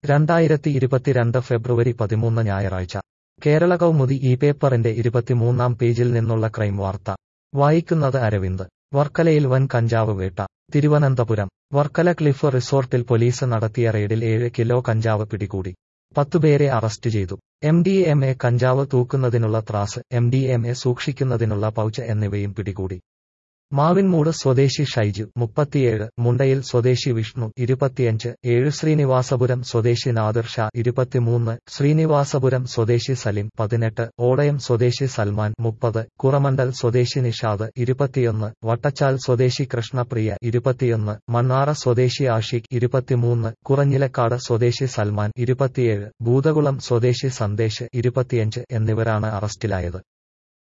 രണ്ടായിരത്തി ഇരുപത്തിരണ്ട് ഫെബ്രുവരി പതിമൂന്ന് ഞായറാഴ്ച കേരള കൗമുദി ഈ പേപ്പറിന്റെ ഇരുപത്തിമൂന്നാം പേജിൽ നിന്നുള്ള ക്രൈം വാർത്ത വായിക്കുന്നത് അരവിന്ദ് വർക്കലയിൽ വൻ കഞ്ചാവ് വേട്ട തിരുവനന്തപുരം വർക്കല ക്ലിഫ് റിസോർട്ടിൽ പോലീസ് നടത്തിയ റെയ്ഡിൽ ഏഴ് കിലോ കഞ്ചാവ് പിടികൂടി പത്തുപേരെ അറസ്റ്റ് ചെയ്തു എം ഡി എം എ കഞ്ചാവ് തൂക്കുന്നതിനുള്ള ത്രാസ് എം ഡി എം എ സൂക്ഷിക്കുന്നതിനുള്ള പൗച്ച് എന്നിവയും പിടികൂടി മാവിൻമൂട് സ്വദേശി ഷൈജു മുപ്പത്തിയേഴ് മുണ്ടയിൽ സ്വദേശി വിഷ്ണു ഇരുപത്തിയഞ്ച് ഏഴ് ശ്രീനിവാസപുരം സ്വദേശി നാദിർ ഷാ ഇരുപത്തിമൂന്ന് ശ്രീനിവാസപുരം സ്വദേശി സലിം പതിനെട്ട് ഓടയം സ്വദേശി സൽമാൻ മുപ്പത് കുറമണ്ടൽ സ്വദേശി നിഷാദ് ഇരുപത്തിയൊന്ന് വട്ടച്ചാൽ സ്വദേശി കൃഷ്ണപ്രിയ ഇരുപത്തിയൊന്ന് മണ്ണാറ സ്വദേശി ആഷിഖ് ഇരുപത്തിമൂന്ന് കുറഞ്ഞിലക്കാട് സ്വദേശി സൽമാൻ ഇരുപത്തിയേഴ് ഭൂതകുളം സ്വദേശി സന്ദേശ് ഇരുപത്തിയഞ്ച് എന്നിവരാണ് അറസ്റ്റിലായത്